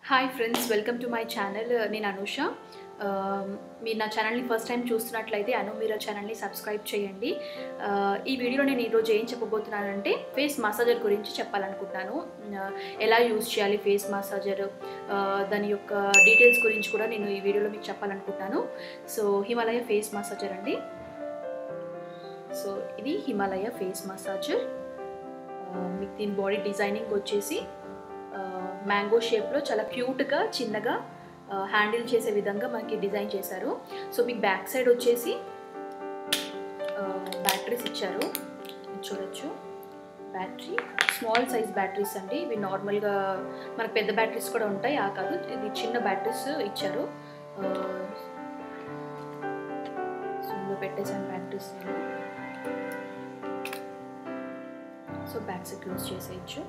hi friends welcome to my channel నేను అనుష ఆ, మీరు నా ఛానల్ని ఫస్ట్ టైం చూస్తున్నట్లయితే అను మీరు ఛానల్ని సబ్స్క్రైబ్ చేయండి ఆ, ఈ వీడియోలో నేను ఈరోజు ఏం చెప్పబోతున్నానంటే ఫేస్ మసాజర్ గురించి చెప్పాలనుకుంటున్నాను ఆ, ఎలా యూజ్ చేయాలి ఫేస్ మసాజర్ ఆ, దాని యొక్క డీటెయిల్స్ గురించి కూడా నేను ఈ వీడియోలో మీకు చెప్పాలనుకుంటున్నాను సో హిమాలయ ఫేస్ మసాజర్ అండి సో ఇది హిమాలయ ఫేస్ మసాజర్ ఆ, మీకు దీని బాడీ డిజైనింగ్ వచ్చేసి మ్యాంగో షేప్లో చాలా క్యూట్గా చిన్నగా హ్యాండిల్ చేసే విధంగా మనకి డిజైన్ చేశారు సో మీకు బ్యాక్ సైడ్ వచ్చేసి బ్యాటరీస్ ఇచ్చారు ఇది చూడొచ్చు బ్యాటరీ స్మాల్ సైజ్ బ్యాటరీస్ అండి ఇవి నార్మల్గా మనకు పెద్ద బ్యాటరీస్ కూడా ఉంటాయి ఆ కాదు ఇది చిన్న బ్యాటరీస్ ఇచ్చారు సో ఇందులో పెట్టేసాను బ్యాటరీస్ నేను సో బ్యాక్ సైడ్ క్లోజ్ చేసేయచ్చు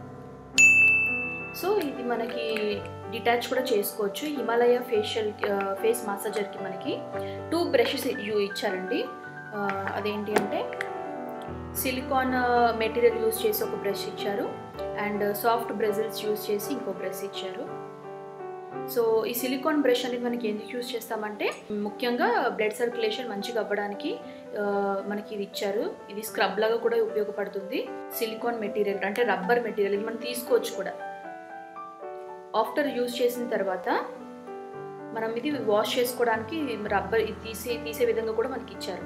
సో ఇది మనకి డిటాచ్ కూడా చేసుకోవచ్చు హిమాలయ ఫేషియల్ ఫేస్ మసాజర్కి మనకి టూ బ్రషెస్ ఇచ్చారండి ఆ, అదేంటి అంటే సిలికాన్ మెటీరియల్ యూస్ చేసి ఒక బ్రష్ ఇచ్చారు అండ్ సాఫ్ట్ బ్రెజిల్స్ యూస్ చేసి ఇంకో బ్రష్ ఇచ్చారు సో ఈ సిలికాన్ బ్రష్ అనేది మనకి ఎందుకు యూస్ చేస్తామంటే ముఖ్యంగా బ్లడ్ సర్క్యులేషన్ మంచిగా అవ్వడానికి ఆ, మనకి ఇది ఇచ్చారు ఇది స్క్రబ్ లాగా కూడా ఉపయోగపడుతుంది సిలికాన్ మెటీరియల్ అంటే రబ్బర్ మెటీరియల్ ఇది మనం తీసుకోవచ్చు కూడా ఆఫ్టర్ యూజ్ చేసిన తర్వాత మనం ఇది వాష్ చేసుకోవడానికి రబ్బర్ ఇది తీసే తీసే విధంగా కూడా మనకి ఇచ్చారు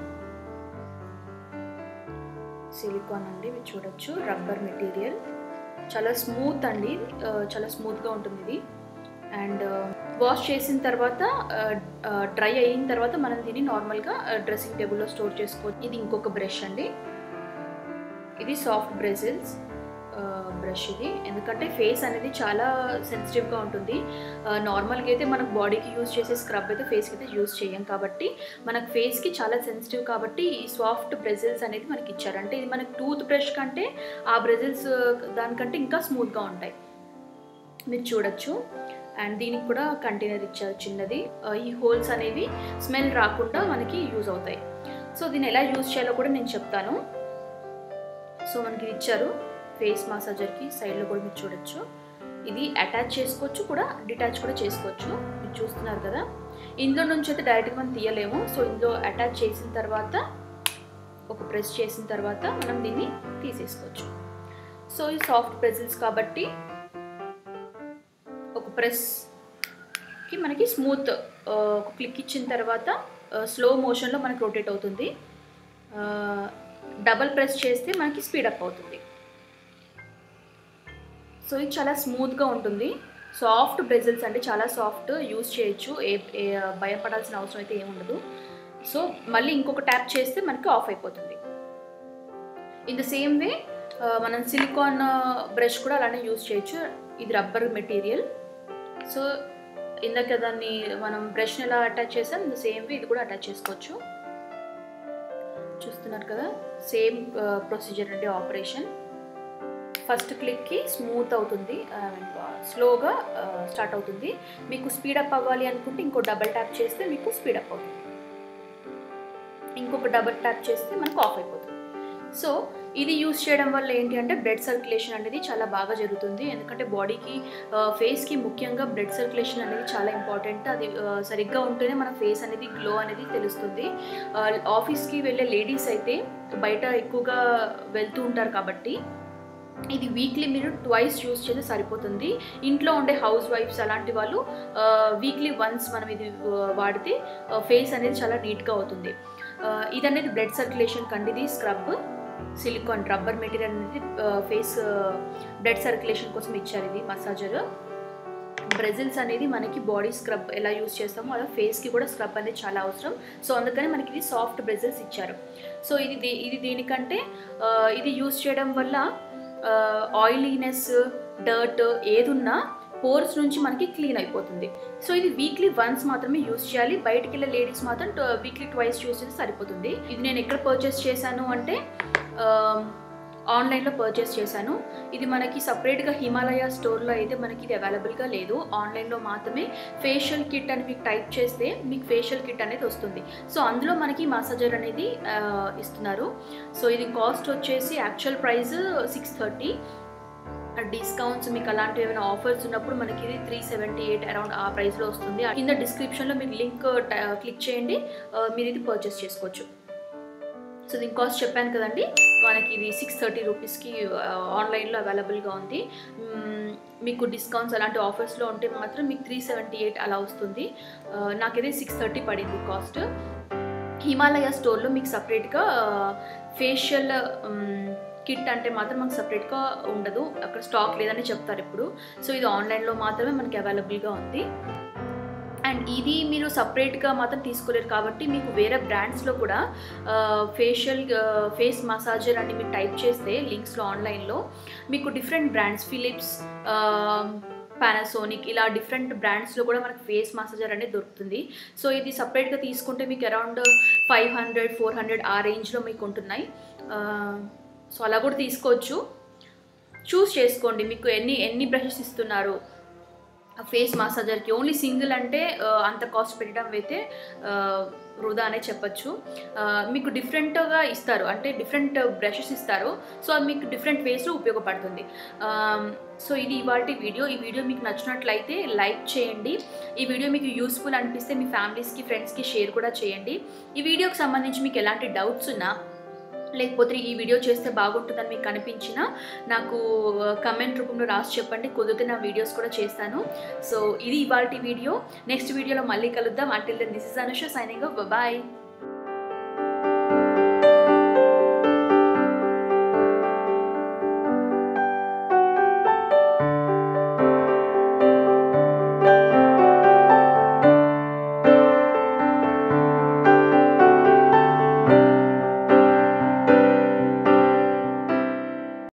సిలికాన్ అండి ఇవి చూడొచ్చు రబ్బర్ మెటీరియల్ చాలా స్మూత్ అండి ఆ, చాలా స్మూత్గా ఉంటుంది ఇది అండ్ వాష్ చేసిన తర్వాత డ్రై అయిన తర్వాత మనం దీన్ని నార్మల్గా డ్రెస్సింగ్ టేబుల్లో స్టోర్ చేసుకోవచ్చు ఇది ఇంకొక బ్రష్ అండి ఇది సాఫ్ట్ బ్రెజిల్స్ బ్రష్ ఇది ఎందుకంటే ఫేస్ అనేది చాలా సెన్సిటివ్గా ఉంటుంది నార్మల్గా అయితే మనకు బాడీకి యూజ్ చేసే స్క్రబ్ అయితే ఫేస్కి అయితే యూజ్ చేయం కాబట్టి మనకు ఫేస్కి చాలా సెన్సిటివ్ కాబట్టి ఈ సాఫ్ట్ బ్రెజిల్స్ అనేది మనకి ఇచ్చారు అంటే ఇది మనకి టూత్ బ్రష్ కంటే ఆ బ్రెజిల్స్ దానికంటే ఇంకా స్మూత్గా ఉంటాయి మీరు చూడొచ్చు అండ్ దీనికి కూడా కంటైనర్ ఇచ్చారు చిన్నది ఆ, ఈ హోల్స్ అనేవి స్మెల్ రాకుండా మనకి యూజ్ అవుతాయి సో దీన్ని ఎలా యూజ్ చేయాలో కూడా నేను చెప్తాను సో మనకి ఇది ఇచ్చారు ఫేస్ మసాజర్కి సైడ్లో కూడా మీరు చూడొచ్చు ఇది అటాచ్ చేసుకోవచ్చు కూడా డిటాచ్ కూడా చేసుకోవచ్చు మీరు చూస్తున్నారు కదా ఇందులో నుంచి అయితే డైరెక్ట్గా మనం తీయలేము సో ఇందులో అటాచ్ చేసిన తర్వాత ఒక ప్రెస్ చేసిన తర్వాత మనం దీన్ని తీసేసుకోవచ్చు సో ఈ సాఫ్ట్ ప్రెజిల్స్ కాబట్టి ఒక ప్రెస్కి మనకి స్మూత్ ఒక క్లిక్ ఇచ్చిన తర్వాత స్లో మోషన్లో మనకి రొటేట్ అవుతుంది డబల్ ప్రెస్ చేస్తే మనకి స్పీడప్ అవుతుంది సో ఇది చాలా స్మూత్గా ఉంటుంది సాఫ్ట్ బ్రెజిల్స్ అంటే చాలా సాఫ్ట్ యూస్ చేయొచ్చు ఏ ఏ భయపడాల్సిన అవసరం అయితే ఏముండదు సో మళ్ళీ ఇంకొక ట్యాప్ చేస్తే మనకి ఆఫ్ అయిపోతుంది ఇన్ ద సేమ్ వే మనం సిలికాన్ బ్రష్ కూడా అలానే యూస్ చేయొచ్చు ఇది రబ్బర్ మెటీరియల్ సో ఇందాక దాన్ని మనం బ్రష్ని ఎలా అటాచ్ చేసాం ఇన్ ద సేమ్ వే ఇది కూడా అటాచ్ చేసుకోవచ్చు చూస్తున్నారు కదా సేమ్ ప్రొసీజర్ అండి ఆపరేషన్ ఫస్ట్ క్లిక్కి స్మూత్ అవుతుంది స్లోగా స్టార్ట్ అవుతుంది మీకు స్పీడప్ అవ్వాలి అనుకుంటే ఇంకో డబల్ ట్యాప్ చేస్తే మీకు స్పీడప్ అవుతుంది ఇంకొక డబల్ ట్యాప్ చేస్తే మనకు ఆఫ్ అయిపోతుంది సో ఇది యూస్ చేయడం వల్ల ఏంటి అంటే బ్లడ్ సర్క్యులేషన్ అనేది చాలా బాగా జరుగుతుంది ఎందుకంటే బాడీకి ఫేస్కి ముఖ్యంగా బ్లడ్ సర్క్యులేషన్ అనేది చాలా ఇంపార్టెంట్ అది ఆ, సరిగ్గా ఉంటేనే మన ఫేస్ అనేది గ్లో అనేది తెలుస్తుంది ఆ, ఆఫీస్కి వెళ్ళే లేడీస్ అయితే బయట ఎక్కువగా వెళ్తూ ఉంటారు కాబట్టి ఇది వీక్లీ మీరు ట్వైస్ యూస్ చేస్తే సరిపోతుంది ఇంట్లో ఉండే హౌస్ వైఫ్స్ అలాంటి వాళ్ళు వీక్లీ వన్స్ మనం ఇది ఆ, వాడితే ఫేస్ అనేది చాలా నీట్గా అవుతుంది ఆ, ఇది అనేది బ్లడ్ సర్క్యులేషన్ కండి ఇది స్క్రబ్ సిలికాన్ రబ్బర్ మెటీరియల్ అనేది ఫేస్ బ్లడ్ సర్క్యులేషన్ కోసం ఇచ్చారు ఇది మసాజర్ బ్రెజిల్స్ అనేది మనకి బాడీ స్క్రబ్ ఎలా యూస్ చేస్తామో అలా ఫేస్కి కూడా స్క్రబ్ అనేది చాలా అవసరం సో అందుకని మనకి ఇది సాఫ్ట్ బ్రెజిల్స్ ఇచ్చారు సో ఇది దే- ఇది దేనికంటే ఆ, ఇది యూస్ చేయడం వల్ల ఆయిలీనెస్ డర్ట్ ఏదున్నా పోర్స్ నుంచి మనకి క్లీన్ అయిపోతుంది సో ఇది వీక్లీ వన్స్ మాత్రమే యూస్ చేయాలి బయటికి వెళ్ళే లేడీస్ మాత్రం వీక్లీ ట్వైస్ యూస్ చేస్తే సరిపోతుంది ఇది నేను ఎక్కడ పర్చేస్ చేశాను అంటే ఆన్లైన్లో పర్చేస్ చేశాను ఇది మనకి సపరేట్గా హిమాలయ స్టోర్లో అయితే మనకి ఇది అవైలబుల్గా లేదు ఆన్లైన్లో మాత్రమే ఫేషియల్ కిట్ అని మీకు టైప్ చేస్తే మీకు ఫేషియల్ కిట్ అనేది వస్తుంది సో అందులో మనకి మసాజర్ అనేది ఆ, ఇస్తున్నారు సో ఇది కాస్ట్ వచ్చేసి actual price six thirty discounts మీకు అలాంటివి ఏమైనా ఆఫర్స్ ఉన్నప్పుడు మనకి ఇది త్రీ సెవెంటీ ఎయిట్ అరౌండ్ ఆ ప్రైస్లో వస్తుంది కింద డిస్క్రిప్షన్లో మీకు లింక్ క్లిక్ చేయండి ఆ, మీరు ఇది పర్చేస్ చేసుకోవచ్చు సో దీని కాస్ట్ చెప్పాను కదండి మనకి ఇది సిక్స్ థర్టీ రూపీస్కి ఆన్లైన్లో అవైలబుల్గా ఉంది మ్మ్, మీకు డిస్కౌంట్స్ అలాంటి ఆఫర్స్లో ఉంటే మాత్రం మీకు త్రీ సెవెంటీ ఎయిట్ అలా వస్తుంది ఆ, నాకైతే సిక్స్ థర్టీ పడింది కాస్ట్ హిమాలయ స్టోర్లో మీకు సపరేట్గా ఫేషియల్ కిట్ అంటే మాత్రం మనకు సపరేట్గా ఉండదు అక్కడ స్టాక్ లేదని చెప్తారు ఇప్పుడు సో ఇది ఆన్లైన్లో మాత్రమే మనకి అవైలబుల్గా ఉంది అండ్ ఇది మీరు సపరేట్గా మాత్రం తీసుకోలేరు కాబట్టి మీకు వేరే బ్రాండ్స్లో కూడా ఫేషియల్ ఫేస్ మసాజర్ అని మీరు టైప్ చేస్తే లింక్స్లో ఆన్లైన్లో మీకు డిఫరెంట్ బ్రాండ్స్ ఫిలిప్స్ పానాసోనిక్ ఇలా డిఫరెంట్ బ్రాండ్స్లో కూడా మనకు ఫేస్ మసాజర్ అనేది దొరుకుతుంది సో ఇది సపరేట్గా తీసుకుంటే మీకు around five hundred four hundred ఆ రేంజ్లో మీకు ఉంటున్నాయి సో అలా కూడా తీసుకోవచ్చు చూస్ చేసుకోండి మీకు ఎన్ని ఎన్ని బ్రషెస్ ఇస్తున్నారు ఫేస్ మసాజర్కి ఓన్లీ సింగిల్ అంటే ఆ, అంత కాస్ట్ పెట్టడం అయితే ఆ, వృధా అనే చెప్పచ్చు ఆ, మీకు డిఫరెంట్గా ఇస్తారు అంటే డిఫరెంట్ బ్రషెస్ ఇస్తారు సో అది మీకు డిఫరెంట్ వేస్లో ఉపయోగపడుతుంది సో ఇది ఇవాళ వీడియో ఈ వీడియో మీకు నచ్చినట్లయితే లైక్ చేయండి ఈ వీడియో మీకు యూస్ఫుల్ అనిపిస్తే మీ ఫ్యామిలీస్కి ఫ్రెండ్స్కి షేర్ కూడా చేయండి ఈ వీడియోకి సంబంధించి మీకు ఎలాంటి డౌట్స్ ఉన్నా లేకపోతే ఈ వీడియో చేస్తే బాగుంటుందని మీకు కనిపించినా నాకు కమెంట్ రూపంలో రాసి చెప్పండి కుదిరితే నా వీడియోస్ కూడా చేస్తాను సో ఇది ఇవాళ వీడియో నెక్స్ట్ వీడియోలో మళ్ళీ కలుద్దాం until then this is Anusha signing bye